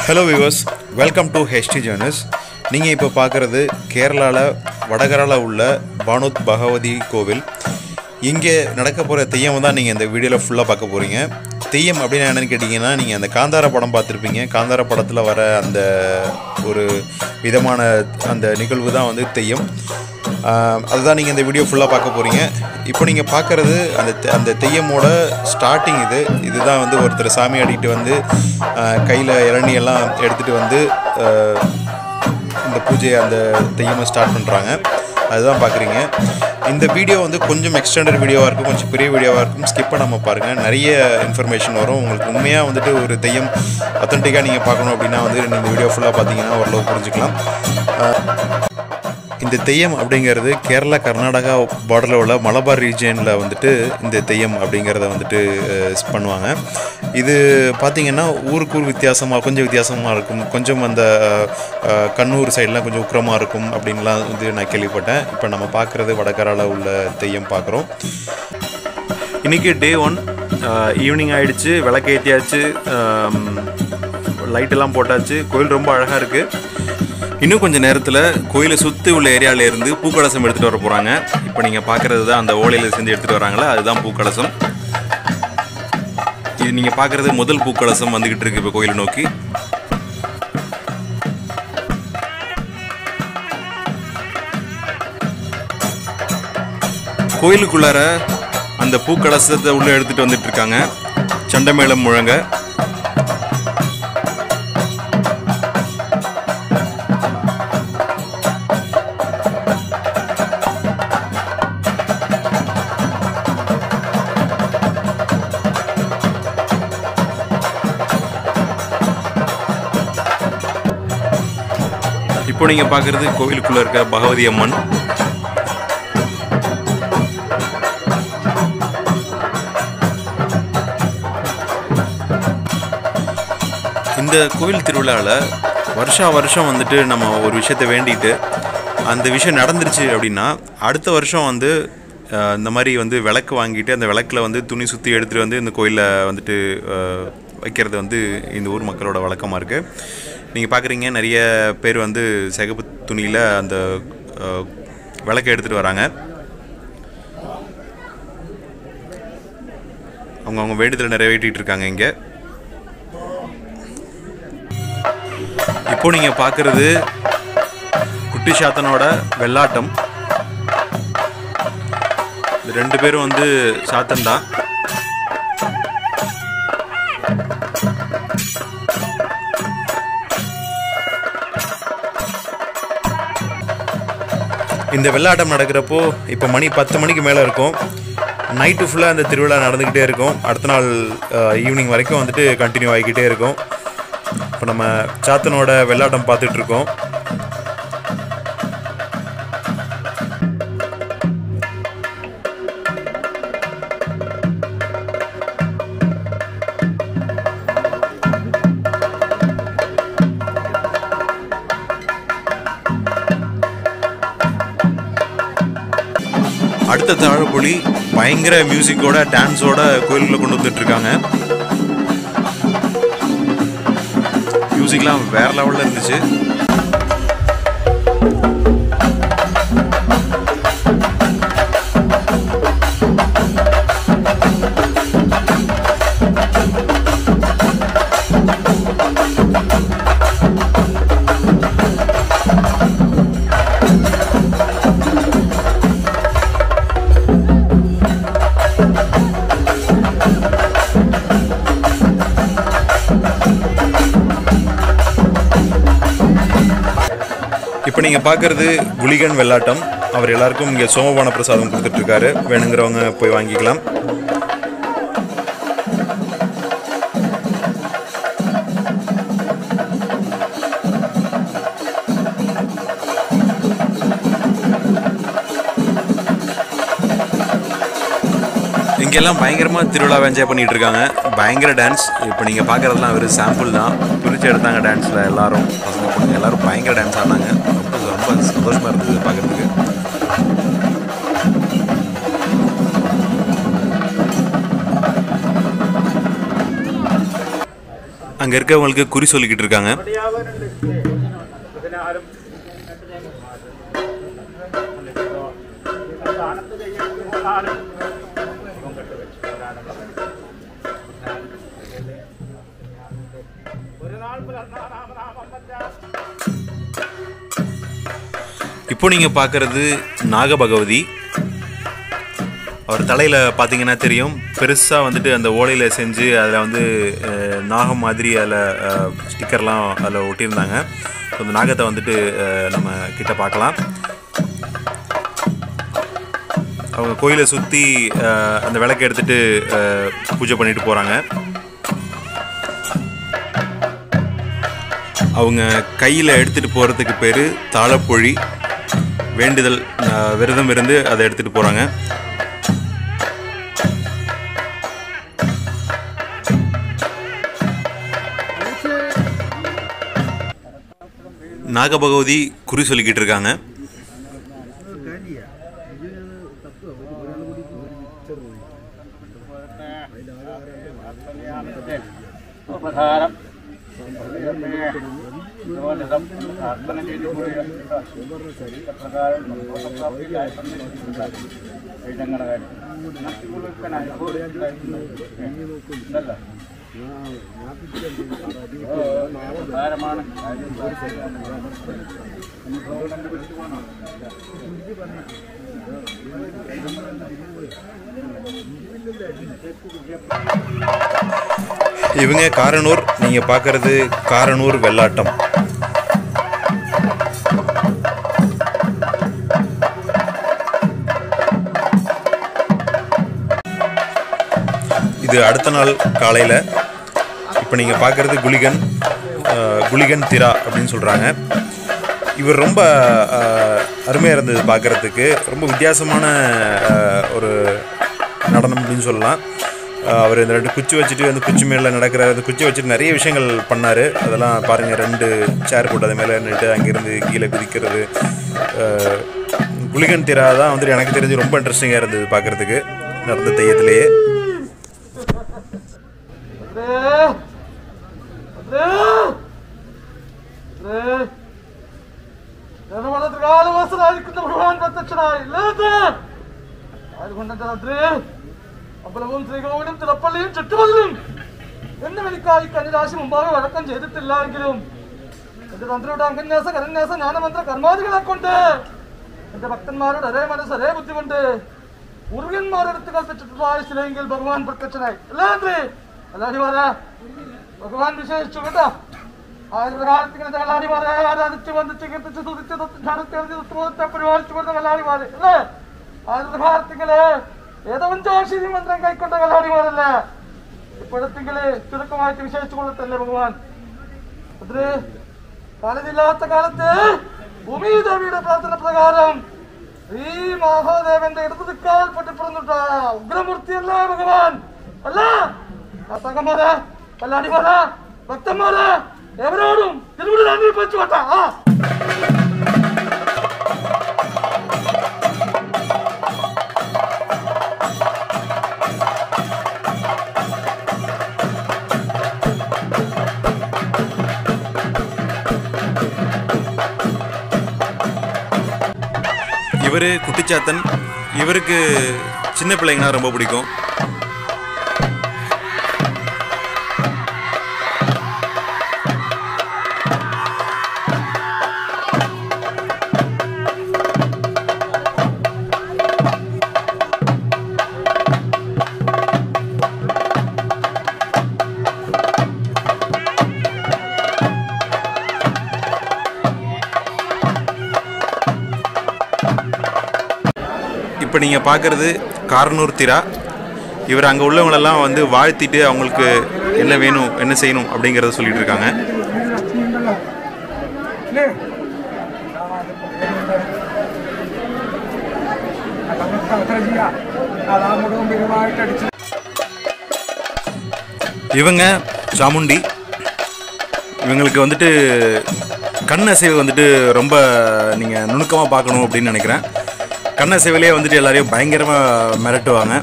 hello viewers welcome to HD journeys நீங்கள் இப்போ பார்க்குறது கேரளாவில் வடகரால உள்ள பானுத் பகவதி கோவில் இங்கே நடக்க போகிற தெய்யம் தான் நீங்கள் இந்த வீடியோவில் ஃபுல்லாக பார்க்க போகிறீங்க தெய்யம் அப்படின்னு என்னென்னு கேட்டிங்கன்னா நீங்கள் அந்த காந்தார படம் பார்த்துருப்பீங்க காந்தார படத்தில் வர அந்த ஒரு விதமான அந்த நிகழ்வு தான் வந்து தெய்யம் ஆஹ் அதுதான் நீங்கள் இந்த வீடியோ ஃபுல்லாக பார்க்க போகிறீங்க இப்போ நீங்கள் பார்க்குறது அந்த தெ- அந்த தெய்யமோட ஸ்டார்டிங் இது இதுதான் வந்து ஒருத்தர் சாமி ஆடிட்டு வந்து கையில் இளநீ எல்லாம் எடுத்துகிட்டு வந்து ஆஹ் இந்த பூஜையை அந்த தெய்யமை ஸ்டார்ட் பண்ணுறாங்க அதுதான் பார்க்குறீங்க இந்த வீடியோ வந்து கொஞ்சம் எக்ஸ்டெண்டட் வீடியோவாக இருக்கும் கொஞ்சம் பெரிய வீடியோவாக இருக்கும் ஸ்கிப் பண்ணாமல் பாருங்கள் நிறைய இன்ஃபர்மேஷன் வரும் உங்களுக்கு உண்மையாக வந்துட்டு ஒரு தெய்யம் அத்தன்டிக்காக நீங்கள் பார்க்கணும் அப்படின்னா வந்து இந்த வீடியோ ஃபுல்லாக பார்த்தீங்கன்னா ஓரளவு புரிஞ்சுக்கலாம் இந்த தெய்யம் அப்படிங்கிறது கேரளா கர்நாடகா பார்டரில் உள்ள மலபார் ரீஜியனில் வந்துட்டு இந்த தெய்யம் அப்படிங்கிறத வந்துட்டு அஹ், பண்ணுவாங்க இது பார்த்திங்கன்னா ஊருக்கு ஊர் வித்தியாசமாக கொஞ்சம் வித்தியாசமாக இருக்கும் கொஞ்சம் அந்த அஹ், கண்ணூர் சைட்லாம் கொஞ்சம் உக்கிரமாக இருக்கும் அப்படின்லாம் வந்து நான் கேள்விப்பட்டேன் இப்போ நம்ம பார்க்குறது வடகரால உள்ள தெய்யம் பார்க்குறோம் இன்றைக்கி டே ஒன் ஈவினிங் ஆயிடுச்சு விளக்கேற்றியாச்சு லைட்டெல்லாம் போட்டாச்சு கோயில் ரொம்ப அழகாக இருக்குது இன்னும் கொஞ்சம் நேரத்தில் கோயிலை சுற்றி உள்ள ஏரியாவில் இருந்து பூக்கலசம் எடுத்துகிட்டு வர போகிறாங்க இப்போ நீங்கள் பார்க்குறது தான் அந்த ஓலையில் சேர்ந்து எடுத்துகிட்டு வராங்களா அதுதான் பூக்கலசம் இது நீங்கள் பார்க்குறது முதல் பூக்கலசம் வந்துக்கிட்டு இருக்கு இப்போ கோயிலை நோக்கி கோயிலுக்குள்ளார அந்த பூக்கலசத்தை உள்ள எடுத்துட்டு வந்துட்டு இருக்காங்க சண்டமேளம் முழங்க இப்போ நீங்க பார்க்கிறது கோவிலுக்குள்ள இருக்க பகவதி அம்மன் இந்த கோவில் திருவிழாவில் வருஷா வருஷம் வந்துட்டு நம்ம ஒரு விஷயத்தை வேண்டிட்டு அந்த விஷயம் நடந்துருச்சு அப்படின்னா அடுத்த வருஷம் வந்து அஹ், இந்த மாதிரி வந்து விளக்கு வாங்கிட்டு அந்த விளக்கில் வந்து துணி சுற்றி எடுத்துகிட்டு வந்து இந்த கோயிலில் வந்துட்டு அஹ், வைக்கிறது வந்து இந்த ஊர் மக்களோட வழக்கமாக இருக்குது நீங்கள் பார்க்குறீங்க நிறைய பேர் வந்து சிகப்பு துணியில் அந்த அஹ், விளக்கை எடுத்துகிட்டு வராங்க அவங்க அவங்க வேண்டுதலை நிறைவேற்றிட்டு இருக்காங்க இங்கே இப்போ நீங்க பார்க்கிறது குட்டி சாத்தனோட வெள்ளாட்டம் இது ரெண்டு பேரும் வந்து சாத்தன் தான் இந்த வெள்ளாட்டம் நடக்கிறப்போ இப்போ மணி பத்து மணிக்கு மேலே இருக்கும் நைட்டு ஃபுல்லாக அந்த திருவிழா நடந்துக்கிட்டே இருக்கும் அடுத்த நாள் ஈவினிங் வரைக்கும் வந்துட்டு கண்டினியூ ஆகிக்கிட்டே இருக்கும் இப்போ நம்ம சாத்தனோட வெள்ளாட்டம் பார்த்துட்டு இருக்கோம் அடுத்த தாழப்பொலி பயங்கர மியூசிக்கோட டான்ஸோட கோயிலுக்குள்ள கொண்டு வந்துட்டு இருக்காங்க மியூசிக்லாம் வேற லெவல்ல இருந்துச்சு இப்போ நீங்கள் பார்க்குறது குலிகன் வெள்ளாட்டம் அவர் எல்லாருக்கும் இங்கே சோமபான பிரசாதம் கொடுத்துட்ருக்காரு வேணுங்கிறவங்க போய் வாங்கிக்கலாம் இங்கெல்லாம் பயங்கரமாக திருவிழாவை என்ஜாய் பண்ணிட்டு இருக்காங்க பயங்கர டான்ஸ் இப்போ நீங்கள் பார்க்குறதுலாம் வெறும் சாம்பிள் தான் பிரித்து எடுத்தாங்க டான்ஸில் எல்லாரும் பசங்க பொண்ணுங்க எல்லாரும் பயங்கர டான்ஸ் ஆடினாங்க ரொம்ப ரொம்ப சந்தோஷமாக இருந்தது பார்க்குறதுக்கு அங்கே இருக்கவங்களுக்கு குறி சொல்லிக்கிட்டு இருக்காங்க இப்போ நீங்கள் பார்க்குறது நாகபகவதி அவர் தலையில் பார்த்தீங்கன்னா தெரியும் பெருசாக வந்துட்டு அந்த ஓலையில் செஞ்சு அதில் வந்து அஹ், நாகம் மாதிரி அதில் ஸ்டிக்கர்லாம் அதில் ஒட்டியிருந்தாங்க So, அந்த நாகத்தை வந்துட்டு அஹ், நம்ம கிட்ட பார்க்கலாம் அவங்க கோயிலை சுற்றி அந்த விளக்கு எடுத்துட்டு அஹ், பூஜை பண்ணிட்டு போகிறாங்க அவங்க கையில் எடுத்துகிட்டு போகிறதுக்கு பேர் தாளப்பொழி வேண்டுதல் அஹ், விரதம் இருந்து அதை எடுத்துகிட்டு போகிறாங்க நாகபகவதி குறி சொல்லிக்கிட்டு இருக்காங்க ഉപകാരം പ്രാർത്ഥന ചെയ്തു പ്രകാരം ഞങ്ങളുടെ കാര്യം ഉണ്ടല്ലോ ഉപകാരമാണ് இவங்க காரனூர் நீங்கள் பார்க்குறது காரனூர் வெள்ளாட்டம் இது அடுத்த நாள் காலையில் இப்போ நீங்கள் பார்க்குறது குலிகன் அஹ், குலிகன் திரா அப்படின்னு சொல்கிறாங்க இவர் ரொம்ப அருமையாக இருந்தது பார்க்குறதுக்கு ரொம்ப வித்தியாசமான அஹ், ஒரு நடனம் அப்படின்னு சொல்லலாம் அஹ், அவர் இந்த ரெண்டு குச்சி வச்சுட்டு அந்த குச்சி மேலே நடக்கிற அந்த குச்சி வச்சுட்டு நிறைய விஷயங்கள் பண்ணார் அதெல்லாம் பாருங்கள் ரெண்டு சேர் போட்டு அது மேலே நின்றுட்டு அங்கேருந்து கீழே குதிக்கிறது அஹ், குலிகன் திரா தான் வந்துட்டு எனக்கு தெரிஞ்சு ரொம்ப இன்ட்ரெஸ்டிங்காக இருந்தது பார்க்குறதுக்கு நடந்த தெய்யத்திலேயே ത്രികാലവാസനായിരിക്കുന്ന ഭഗവാൻ പ്രത്യക്ഷനായില്ലേ അതുകൊണ്ടെന്താ അമ്പലവും ശ്രീകോവിലും തിളപ്പള്ളിയും ചുറ്റുമതിലും എന്നെ വിളിക്കായി കന്നിരാശി മുമ്പാകെ വഴക്കം ചെയ്തിട്ടില്ല എങ്കിലും എന്റെ തന്ത്രയുടെ അങ്കന്യാസ കരന്യാസ ജ്ഞാനമന്ത്ര കർമാദികളെ കൊണ്ട് എന്റെ ഭക്തന്മാരുടെ ഒരേ മനസ്സ് ഒരേ ബുദ്ധി കൊണ്ട് മുരുകന്മാരെടുത്ത് കൽപ്പിച്ചിട്ടുള്ള ആയുസിലെങ്കിൽ ഭഗവാൻ പ്രത്യക്ഷനായി അല്ലേ അന്ത്രേ അല്ലാഹിമാരെ ഭഗവാൻ വിശേഷിച്ചു കേട്ടോ ആയുർകാലത്തിങ്ങനെ കല്ലാടിമാരെ ആരാധിച്ച് വന്നിച്ച് കീർത്തിച്ച് തുതിച്ച് ധ്യാനത്തെ പരിപാലിച്ചു കൊടുത്ത കല്ലാടിമാര് അല്ലേ ആയുർകാലത്തിങ്ങള് ഏതവൻ ജോഷി മന്ത്രം കൈക്കൊണ്ട കല്ലാടിമാരല്ലേ ഇപ്പോഴത്തെങ്കില് ചുരുക്കമായിട്ട് വിശേഷിച്ചു കൊള്ളത്തല്ലേ ഭഗവാൻ അതിന് കാലമില്ലാത്ത കാലത്ത് ഭൂമിദേവിയുടെ പ്രാർത്ഥന പ്രകാരം ഈ മഹാദേവന്റെ ഇടതു ദിക്കാൽ പൊട്ടിപ്പറന്നിട്ട ഉഗ്രമൂർത്തിയല്ലേ ഭഗവാൻ അല്ല കർത്തകന്മാരെ കല്ലാടിമാരെ ഭക്തന്മാരെ എവരോടും തിരുവിഴി അന്വേഷിച്ചു കേട്ടാ ആ இவர் குட்டிச்சாத்தன் இவருக்கு சின்ன பிள்ளைங்கன்னா ரொம்ப பிடிக்கும் இப்போ நீங்கள் பார்க்குறது காரனூர் திரா இவர் அங்கே உள்ளவங்களெல்லாம் வந்து வாழ்த்திட்டு அவங்களுக்கு என்ன வேணும் என்ன செய்யணும் அப்படிங்கிறத சொல்லிட்டு இருக்காங்க இவங்க சாமுண்டி இவங்களுக்கு வந்துட்டு கண் அசைவு வந்துட்டு ரொம்ப நீங்கள் நுணுக்கமாக பார்க்கணும் அப்படின்னு நினைக்கிறேன் கண் அசைவிலே வந்துட்டு எல்லாரையும் பயங்கரமாக மிரட்டுவாங்க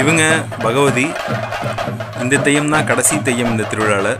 இவங்க பகவதி இந்த தெய்யம் தான் கடைசி தெய்யம் இந்த திருவிழாவில்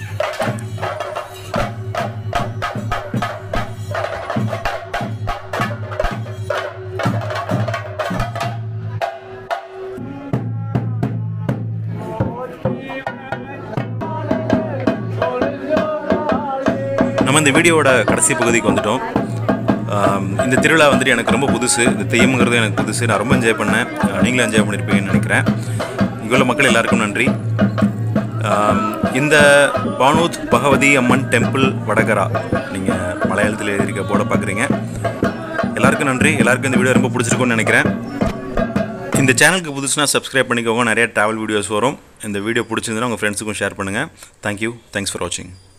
நம்ம இந்த வீடியோவோட கடைசி பகுதிக்கு வந்துட்டோம் ஆம், இந்த திருவிழா வந்துட்டு எனக்கு ரொம்ப புதுசு இந்த தெய்யம்ங்கிறது எனக்கு புதுசு நான் ரொம்ப என்ஜாய் பண்ணேன் அஹ், நீங்களும் என்ஜாய் பண்ணியிருப்பீங்கன்னு நினைக்கிறேன் இங்கே உள்ள மக்கள் எல்லாருக்கும் நன்றி ஆம், இந்த பானூத் பகவதி அம்மன் டெம்பிள் வடகரா நீங்கள் மலையாளத்தில் எழுதியிருக்க போர்டை பார்க்குறீங்க எல்லாருக்கும் நன்றி எல்லாருக்கும் இந்த வீடியோ ரொம்ப பிடிச்சிருக்கும்னு நினைக்கிறேன் இந்த சேனலுக்கு புதுசுனா சப்ஸ்கிரைப் பண்ணிக்கோங்க நிறைய ட்ராவல் வீடியோஸ் வரும் இந்த வீடியோ பிடிச்சிருந்தா உங்கள் ஃப்ரெண்ட்ஸுக்கும் ஷேர் பண்ணுங்கள் தேங்க்யூ தேங்க்ஸ் ஃபார் வாட்சிங்